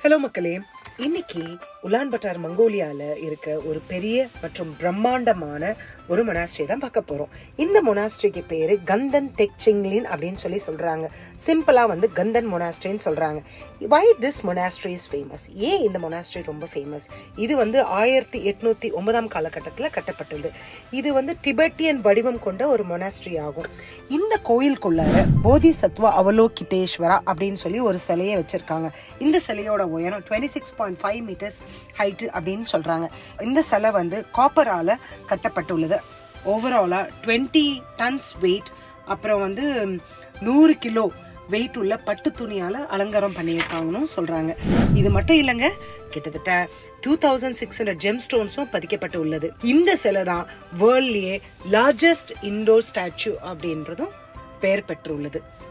hello மக்களே இன்னைக்கு Ulan பட்டார் மங்கோலியால இருக்க ஒரு பெரிய மற்றும் பிரம்மாண்டமான ஒரு மொனாஸ்ட்ரி தான் பார்க்க போறோம் இந்த மொனாஸ்ட்ரிக்கு பேரு கந்தன் தெக் சிங்லின் அப்படின்னு சொல்லி சொல்றாங்க சிம்பிளா வந்து கந்தன் மொனாஸ்ட்ரின்னு சொல்றாங்க why this monastery is famous ஏன் இந்த மொனாஸ்ட்ரி ரொம்ப ஃபேமஸ் இது வந்து ஆயிரத்தி எட்நூத்தி ஒன்பதாம் காலகட்டத்தில் கட்டப்பட்டது இது வந்து டிபெட்டியன் வடிவம் கொண்ட ஒரு மொனாஸ்ட்ரி ஆகும் இந்த கோயிலுக்குள்ளார போதி சத்வா அவலோகிதேஸ்வரா அப்படின்னு சொல்லி ஒரு சிலையை வச்சிருக்காங்க இந்த சிலையோட உயரம் twenty six point five metres height அப்படின்னு சொல்றாங்க இந்த சிலை வந்து காப்பரால கட்டப்பட்டுள்ளது ஓவராலா டுவெண்ட்டி டன்ஸ் வெயிட் அப்புறம் வந்து நூறு கிலோ வெயிட் உள்ள பட்டு துணியால அலங்காரம் பண்ணியிருக்காங்கன்னு சொல்றாங்க இது மட்டும் இல்லைங்க கிட்டத்தட்ட two thousand six hundred gem ஸ்டோன்ஸும் பதிக்கப்பட்டு உள்ளது இந்த சிலை தான் வேர்ல்ட்லயே லார்ஜஸ்ட் இண்டோர் ஸ்டாச்சு அப்படின்றதும் பெயர் பெற்றுள்ளது